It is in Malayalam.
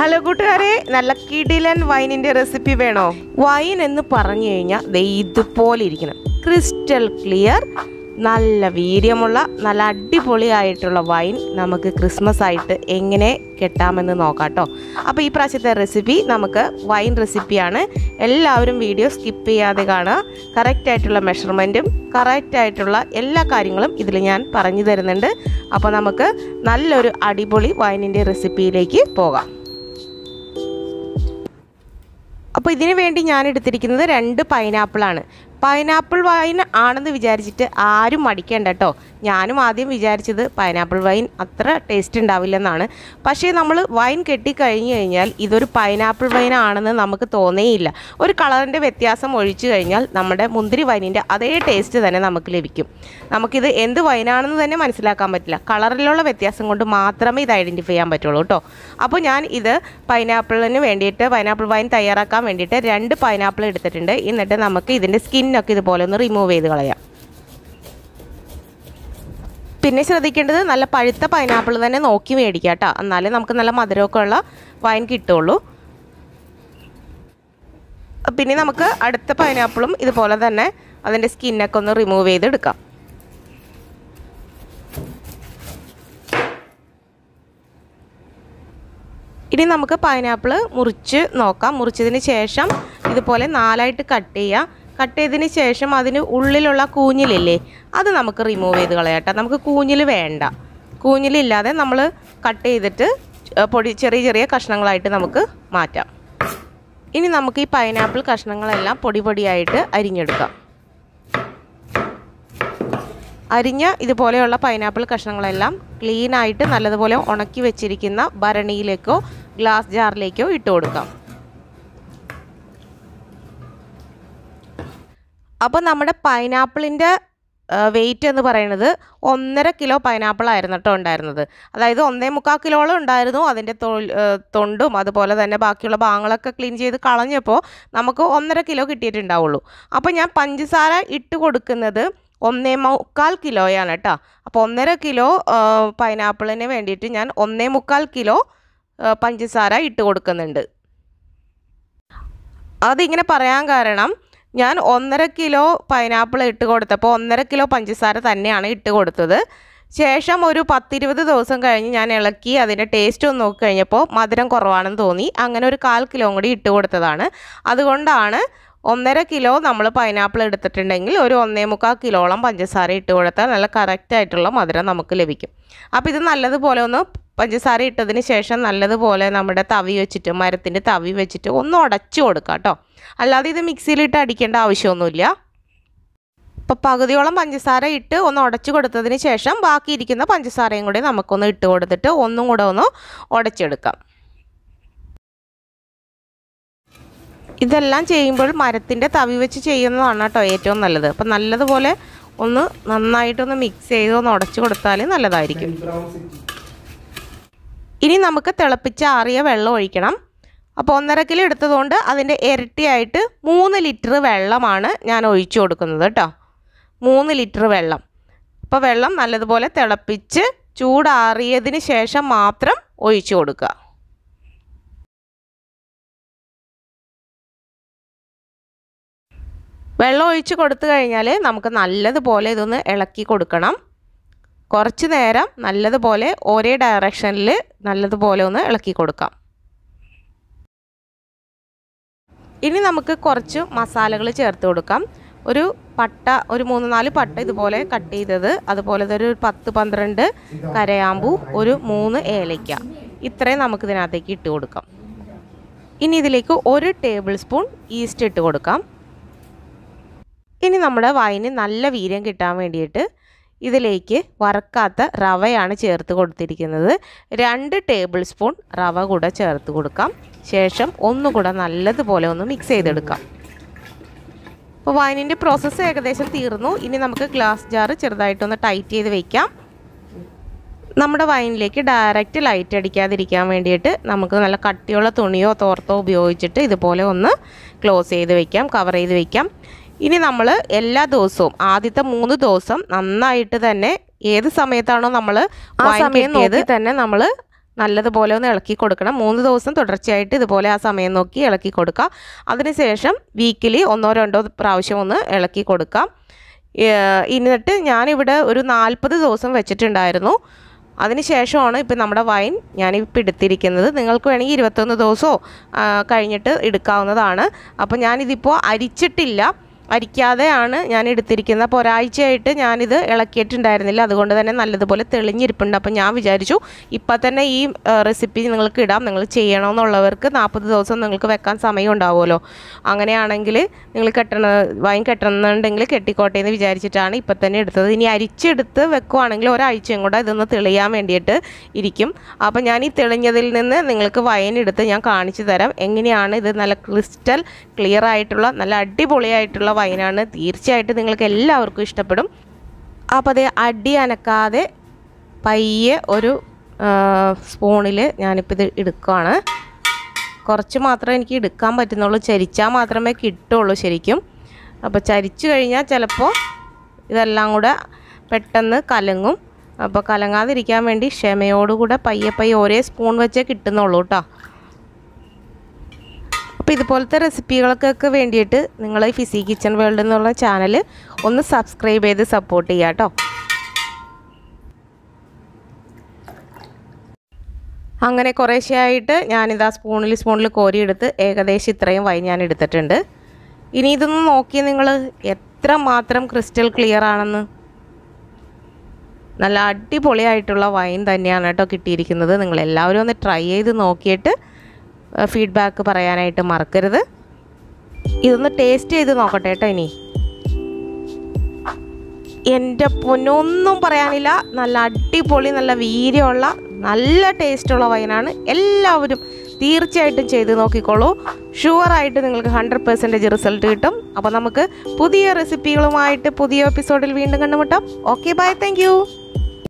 ഹലോ കൂട്ടുകാരെ നല്ല കിടിലൻ വൈനിൻ്റെ റെസിപ്പി വേണോ വൈൻ എന്ന് പറഞ്ഞു കഴിഞ്ഞാൽ ദേ ഇതുപോലെ ഇരിക്കണം ക്രിസ്റ്റൽ ക്ലിയർ നല്ല വീര്യമുള്ള നല്ല അടിപൊളിയായിട്ടുള്ള വൈൻ നമുക്ക് ക്രിസ്മസ് ആയിട്ട് എങ്ങനെ കെട്ടാമെന്ന് നോക്കാം കേട്ടോ അപ്പോൾ ഈ പ്രാവശ്യത്തെ റെസിപ്പി നമുക്ക് വൈൻ റെസിപ്പിയാണ് എല്ലാവരും വീഡിയോ സ്കിപ്പ് ചെയ്യാതെ കാണുക കറക്റ്റ് ആയിട്ടുള്ള മെഷർമെൻറ്റും കറക്റ്റ് ആയിട്ടുള്ള എല്ലാ കാര്യങ്ങളും ഇതിൽ ഞാൻ പറഞ്ഞു തരുന്നുണ്ട് അപ്പോൾ നമുക്ക് നല്ലൊരു അടിപൊളി വൈനിൻ്റെ റെസിപ്പിയിലേക്ക് പോകാം അപ്പോൾ ഇതിനു വേണ്ടി ഞാൻ എടുത്തിരിക്കുന്നത് രണ്ട് പൈനാപ്പിളാണ് പൈനാപ്പിൾ വൈൻ ആണെന്ന് വിചാരിച്ചിട്ട് ആരും മടിക്കേണ്ട കേട്ടോ ഞാനും ആദ്യം വിചാരിച്ചത് പൈനാപ്പിൾ വൈൻ അത്ര ടേസ്റ്റ് ഉണ്ടാവില്ലെന്നാണ് പക്ഷേ നമ്മൾ വൈൻ കെട്ടിക്കഴിഞ്ഞ് കഴിഞ്ഞാൽ ഇതൊരു പൈനാപ്പിൾ വൈൻ ആണെന്ന് നമുക്ക് തോന്നേയില്ല ഒരു കളറിൻ്റെ വ്യത്യാസം ഒഴിച്ചു കഴിഞ്ഞാൽ നമ്മുടെ മുന്തിരി വൈനിൻ്റെ അതേ ടേസ്റ്റ് തന്നെ നമുക്ക് ലഭിക്കും നമുക്കിത് എന്ത് വൈനാണെന്ന് തന്നെ മനസ്സിലാക്കാൻ പറ്റില്ല കളറിലുള്ള വ്യത്യാസം കൊണ്ട് മാത്രമേ ഇത് ഐഡൻറ്റിഫൈ ചെയ്യാൻ പറ്റുള്ളൂ കേട്ടോ അപ്പോൾ ഞാൻ ഇത് പൈനാപ്പിളിന് വേണ്ടിയിട്ട് പൈനാപ്പിൾ വൈൻ തയ്യാറാക്കാൻ വേണ്ടിയിട്ട് രണ്ട് പൈനാപ്പിൾ എടുത്തിട്ടുണ്ട് എന്നിട്ട് നമുക്ക് ഇതിൻ്റെ സ്കിന്നൊക്കെ ഇതുപോലെ ഒന്ന് റിമൂവ് ചെയ്ത് കളയാം പിന്നെ ശ്രദ്ധിക്കേണ്ടത് നല്ല പഴുത്ത പൈനാപ്പിൾ തന്നെ നോക്കി മേടിക്കുക കേട്ടോ എന്നാലേ നമുക്ക് നല്ല മധുരമൊക്കെ ഉള്ള വൈൻ കിട്ടുള്ളൂ പിന്നെ നമുക്ക് അടുത്ത പൈനാപ്പിളും ഇതുപോലെ തന്നെ അതിൻ്റെ സ്കിന്നൊക്കെ ഒന്ന് റിമൂവ് ചെയ്തെടുക്കാം ഇനി നമുക്ക് പൈനാപ്പിൾ മുറിച്ച് നോക്കാം മുറിച്ചതിന് ശേഷം ഇതുപോലെ നാലായിട്ട് കട്ട് ചെയ്യുക കട്ട് ചെയ്തതിന് ശേഷം അതിന് ഉള്ളിലുള്ള കൂഞ്ഞിലില്ലേ അത് നമുക്ക് റിമൂവ് ചെയ്ത് കളയാട്ടോ നമുക്ക് കൂഞ്ഞിൽ വേണ്ട കൂഞ്ഞിലില്ലാതെ നമ്മൾ കട്ട് ചെയ്തിട്ട് പൊടി ചെറിയ ചെറിയ കഷ്ണങ്ങളായിട്ട് നമുക്ക് മാറ്റാം ഇനി നമുക്ക് ഈ പൈനാപ്പിൾ കഷ്ണങ്ങളെല്ലാം പൊടി പൊടിയായിട്ട് അരിഞ്ഞെടുക്കാം അരിഞ്ഞ ഇതുപോലെയുള്ള പൈനാപ്പിൾ കഷ്ണങ്ങളെല്ലാം ക്ലീൻ ആയിട്ട് നല്ലതുപോലെ ഉണക്കി വെച്ചിരിക്കുന്ന ഭരണിയിലേക്കോ ഗ്ലാസ് ജാറിലേക്കോ ഇട്ട് കൊടുക്കാം അപ്പോൾ നമ്മുടെ പൈനാപ്പിളിൻ്റെ വെയിറ്റ് എന്ന് പറയുന്നത് ഒന്നര കിലോ പൈനാപ്പിൾ ആയിരുന്നു കേട്ടോ ഉണ്ടായിരുന്നത് അതായത് ഒന്നേ മുക്കാൽ കിലോളം ഉണ്ടായിരുന്നു അതിൻ്റെ തൊണ്ടും അതുപോലെ തന്നെ ബാക്കിയുള്ള ഭാഗങ്ങളൊക്കെ ക്ലീൻ ചെയ്ത് കളഞ്ഞപ്പോൾ നമുക്ക് ഒന്നര കിലോ കിട്ടിയിട്ടുണ്ടാവുള്ളൂ അപ്പോൾ ഞാൻ പഞ്ചസാര ഇട്ട് കൊടുക്കുന്നത് ഒന്നേ മുക്കാൽ കിലോയാണ് കേട്ടോ അപ്പോൾ ഒന്നര കിലോ പൈനാപ്പിളിന് വേണ്ടിയിട്ട് ഞാൻ ഒന്നേ മുക്കാൽ കിലോ പഞ്ചസാര ഇട്ട് കൊടുക്കുന്നുണ്ട് അതിങ്ങനെ പറയാൻ കാരണം ഞാൻ ഒന്നര കിലോ പൈനാപ്പിൾ ഇട്ട് കൊടുത്തപ്പോൾ ഒന്നര കിലോ പഞ്ചസാര തന്നെയാണ് ഇട്ട് കൊടുത്തത് ശേഷം ഒരു പത്തിരുപത് ദിവസം കഴിഞ്ഞ് ഞാൻ ഇളക്കി അതിൻ്റെ ടേസ്റ്റ് ഒന്ന് നോക്കി കഴിഞ്ഞപ്പോൾ മധുരം കുറവാണെന്ന് തോന്നി അങ്ങനെ ഒരു കാൽ കിലോ കൂടി ഇട്ട് കൊടുത്തതാണ് അതുകൊണ്ടാണ് ഒന്നര കിലോ നമ്മൾ പൈനാപ്പിൾ എടുത്തിട്ടുണ്ടെങ്കിൽ ഒരു ഒന്നേ മുക്കാൽ കിലോളം പഞ്ചസാര ഇട്ട് കൊടുത്താൽ നല്ല കറക്റ്റായിട്ടുള്ള മധുരം നമുക്ക് ലഭിക്കും അപ്പോൾ ഇത് നല്ലതുപോലെ ഒന്ന് പഞ്ചസാര ഇട്ടതിന് ശേഷം നല്ലതുപോലെ നമ്മുടെ തവി വെച്ചിട്ട് മരത്തിൻ്റെ തവി വെച്ചിട്ട് ഒന്ന് ഉടച്ചു കൊടുക്കുക കേട്ടോ അല്ലാതെ ഇത് മിക്സിയിലിട്ട് അടിക്കേണ്ട ആവശ്യമൊന്നുമില്ല ഇപ്പോൾ പകുതിയോളം പഞ്ചസാര ഇട്ട് ഒന്ന് ഉടച്ചു കൊടുത്തതിന് ശേഷം ബാക്കി ഇരിക്കുന്ന പഞ്ചസാരയും കൂടി നമുക്കൊന്ന് ഇട്ട് കൊടുത്തിട്ട് ഒന്നും കൂടെ ഒന്ന് ഉടച്ചെടുക്കാം ഇതെല്ലാം ചെയ്യുമ്പോൾ മരത്തിൻ്റെ തവി വെച്ച് ചെയ്യുന്നതാണ് കേട്ടോ ഏറ്റവും നല്ലത് അപ്പം നല്ലതുപോലെ ഒന്ന് നന്നായിട്ടൊന്ന് മിക്സ് ചെയ്ത് ഒന്ന് ഉടച്ചു കൊടുത്താൽ നല്ലതായിരിക്കും ഇനി നമുക്ക് തിളപ്പിച്ച ആറിയ വെള്ളം ഒഴിക്കണം അപ്പോൾ ഒന്നര കിലോ എടുത്തതുകൊണ്ട് അതിൻ്റെ ഇരട്ടിയായിട്ട് മൂന്ന് ലിറ്റർ വെള്ളമാണ് ഞാൻ ഒഴിച്ചു കൊടുക്കുന്നത് കേട്ടോ മൂന്ന് ലിറ്റർ വെള്ളം അപ്പോൾ വെള്ളം നല്ലതുപോലെ തിളപ്പിച്ച് ചൂടാറിയതിന് ശേഷം മാത്രം ഒഴിച്ചു കൊടുക്കുക വെള്ളം ഒഴിച്ച് കൊടുത്തു കഴിഞ്ഞാൽ നമുക്ക് നല്ലതുപോലെ ഇതൊന്ന് ഇളക്കി കൊടുക്കണം കുറച്ച് നേരം നല്ലതുപോലെ ഒരേ ഡയറക്ഷനിൽ നല്ലതുപോലെ ഒന്ന് ഇളക്കി കൊടുക്കാം ഇനി നമുക്ക് കുറച്ച് മസാലകൾ ചേർത്ത് കൊടുക്കാം ഒരു പട്ട ഒരു മൂന്ന് നാല് പട്ട ഇതുപോലെ കട്ട് ചെയ്തത് അതുപോലെ ഒരു പത്ത് പന്ത്രണ്ട് കരയാമ്പൂ ഒരു മൂന്ന് ഏലയ്ക്ക ഇത്രയും നമുക്ക് ഇതിനകത്തേക്ക് ഇട്ട് കൊടുക്കാം ഇനി ഇതിലേക്ക് ഒരു ടേബിൾ സ്പൂൺ ഈസ്റ്റ് ഇട്ട് കൊടുക്കാം ഇനി നമ്മുടെ വൈന് നല്ല വീര്യം കിട്ടാൻ വേണ്ടിയിട്ട് ഇതിലേക്ക് വറക്കാത്ത റവയാണ് ചേർത്ത് കൊടുത്തിരിക്കുന്നത് രണ്ട് ടേബിൾ സ്പൂൺ റവ കൂടെ ചേർത്ത് കൊടുക്കാം ശേഷം ഒന്നുകൂടെ നല്ലതുപോലെ ഒന്ന് മിക്സ് ചെയ്തെടുക്കാം അപ്പോൾ വൈനിൻ്റെ പ്രോസസ്സ് ഏകദേശം തീർന്നു ഇനി നമുക്ക് ഗ്ലാസ് ജാർ ചെറുതായിട്ടൊന്ന് ടൈറ്റ് ചെയ്ത് വെക്കാം നമ്മുടെ വൈനിലേക്ക് ഡയറക്റ്റ് ലൈറ്റ് അടിക്കാതിരിക്കാൻ വേണ്ടിയിട്ട് നമുക്ക് നല്ല കട്ടിയുള്ള തുണിയോ തോർത്തോ ഉപയോഗിച്ചിട്ട് ഇതുപോലെ ഒന്ന് ക്ലോസ് ചെയ്ത് വെക്കാം കവർ ചെയ്ത് വെക്കാം ഇനി നമ്മൾ എല്ലാ ദിവസവും ആദ്യത്തെ മൂന്ന് ദിവസം നന്നായിട്ട് തന്നെ ഏത് സമയത്താണോ നമ്മൾ ആ വൈൻ സമയം കിട്ടിയത് തന്നെ നമ്മൾ നല്ലതുപോലെ ഒന്ന് ഇളക്കി കൊടുക്കണം മൂന്ന് ദിവസം തുടർച്ചയായിട്ട് ഇതുപോലെ ആ സമയം നോക്കി ഇളക്കി കൊടുക്കുക അതിനുശേഷം വീക്കിലി ഒന്നോ രണ്ടോ പ്രാവശ്യം ഒന്ന് ഇളക്കി കൊടുക്കാം ഏഹ് എന്നിട്ട് ഞാനിവിടെ ഒരു നാൽപ്പത് ദിവസം വെച്ചിട്ടുണ്ടായിരുന്നു അതിന് ശേഷമാണ് ഇപ്പം നമ്മുടെ വൈൻ ഞാനിപ്പോൾ എടുത്തിരിക്കുന്നത് നിങ്ങൾക്ക് വേണമെങ്കിൽ ഇരുപത്തൊന്ന് ദിവസമോ ആ, കഴിഞ്ഞിട്ട് എടുക്കാവുന്നതാണ് അപ്പോൾ ഞാനിതിപ്പോൾ അരിച്ചിട്ടില്ല അരിക്കാതെയാണ് ഞാൻ എടുത്തിരിക്കുന്നത് അപ്പോൾ ഒരാഴ്ചയായിട്ട് ഞാനിത് ഇളക്കിയിട്ടുണ്ടായിരുന്നില്ല അതുകൊണ്ട് തന്നെ നല്ലതുപോലെ തെളിഞ്ഞിരിപ്പുണ്ട് അപ്പോൾ ഞാൻ വിചാരിച്ചു ഇപ്പം തന്നെ ഈ റെസിപ്പി നിങ്ങൾക്ക് ഇടാം നിങ്ങൾ ചെയ്യണമെന്നുള്ളവർക്ക് നാൽപ്പത് ദിവസം നിങ്ങൾക്ക് വെക്കാൻ സമയം ഉണ്ടാവുമല്ലോ അങ്ങനെയാണെങ്കിൽ നിങ്ങൾ കെട്ടണ വൈൻ കെട്ടണമെന്നുണ്ടെങ്കിൽ കെട്ടിക്കോട്ടെ എന്ന് വിചാരിച്ചിട്ടാണ് ഇപ്പം തന്നെ എടുത്തത് ഇനി അരിച്ചെടുത്ത് വെക്കുവാണെങ്കിൽ ഒരാഴ്ചയും കൂടെ ഇതൊന്ന് തെളിയാൻ വേണ്ടിയിട്ട് ഇരിക്കും അപ്പോൾ ഞാൻ ഈ തെളിഞ്ഞതിൽ നിന്ന് നിങ്ങൾക്ക് വൈൻ എടുത്ത് ഞാൻ കാണിച്ചു തരാം എങ്ങനെയാണ് ഇത് നല്ല ക്രിസ്റ്റൽ ക്ലിയർ ആയിട്ടുള്ള നല്ല അടിപൊളിയായിട്ടുള്ള വൈനാണ് തീർച്ചയായിട്ടും നിങ്ങൾക്ക് എല്ലാവർക്കും ഇഷ്ടപ്പെടും അപ്പോൾ അത് അടി അനക്കാതെ പയ്യെ ഒരു സ്പൂണിൽ ഞാനിപ്പോൾ ഇത് എടുക്കുകയാണ് കുറച്ച് മാത്രമേ എനിക്ക് എടുക്കാൻ പറ്റുന്നുള്ളൂ ചരിച്ചാൽ മാത്രമേ കിട്ടുള്ളൂ ശരിക്കും അപ്പോൾ ചരിച്ചു കഴിഞ്ഞാൽ ചിലപ്പോൾ ഇതെല്ലാം കൂടെ പെട്ടെന്ന് കലങ്ങും അപ്പോൾ കലങ്ങാതിരിക്കാൻ വേണ്ടി ക്ഷമയോടുകൂടെ പയ്യെ പയ്യെ ഒരേ സ്പൂൺ വെച്ചേ കിട്ടുന്നുള്ളൂ കേട്ടോ അപ്പോൾ ഇതുപോലത്തെ റെസിപ്പികൾക്കൊക്കെ വേണ്ടിയിട്ട് നിങ്ങൾ ഈ ഫിസി കിച്ചൺ വേൾഡ് എന്നുള്ള ചാനൽ ഒന്ന് സബ്സ്ക്രൈബ് ചെയ്ത് സപ്പോർട്ട് ചെയ്യുക കേട്ടോ അങ്ങനെ കുറേശ്ശെയായിട്ട് ഞാനിതാ സ്പൂണിൽ സ്പൂണിൽ കോരിയെടുത്ത് ഏകദേശം ഇത്രയും വൈൻ ഞാൻ എടുത്തിട്ടുണ്ട് ഇനി ഇതൊന്ന് നോക്കി നിങ്ങൾ എത്ര മാത്രം ക്രിസ്റ്റൽ ക്ലിയർ ആണെന്ന് നല്ല അടിപൊളിയായിട്ടുള്ള വൈൻ തന്നെയാണ് കേട്ടോ കിട്ടിയിരിക്കുന്നത് നിങ്ങൾ എല്ലാവരും ഒന്ന് ട്രൈ ചെയ്ത് നോക്കിയിട്ട് ഫീഡ്ബാക്ക് പറയാനായിട്ട് മറക്കരുത് ഇതൊന്ന് ടേസ്റ്റ് ചെയ്ത് നോക്കട്ടെ കേട്ടോ ഇനി എൻ്റെ പൊന്നൊന്നും പറയാനില്ല നല്ല അടിപൊളി നല്ല വീര്യമുള്ള നല്ല ടേസ്റ്റുള്ള വൈനാണ് എല്ലാവരും തീർച്ചയായിട്ടും ചെയ്ത് നോക്കിക്കോളൂ ഷുവറായിട്ട് നിങ്ങൾക്ക് ഹൺഡ്രഡ് പെർസെൻറ്റേജ് റിസൾട്ട് കിട്ടും അപ്പോൾ നമുക്ക് പുതിയ റെസിപ്പികളുമായിട്ട് പുതിയ എപ്പിസോഡിൽ വീണ്ടും കണ്ടുമുട്ടാം ഓക്കെ ബൈ താങ്ക്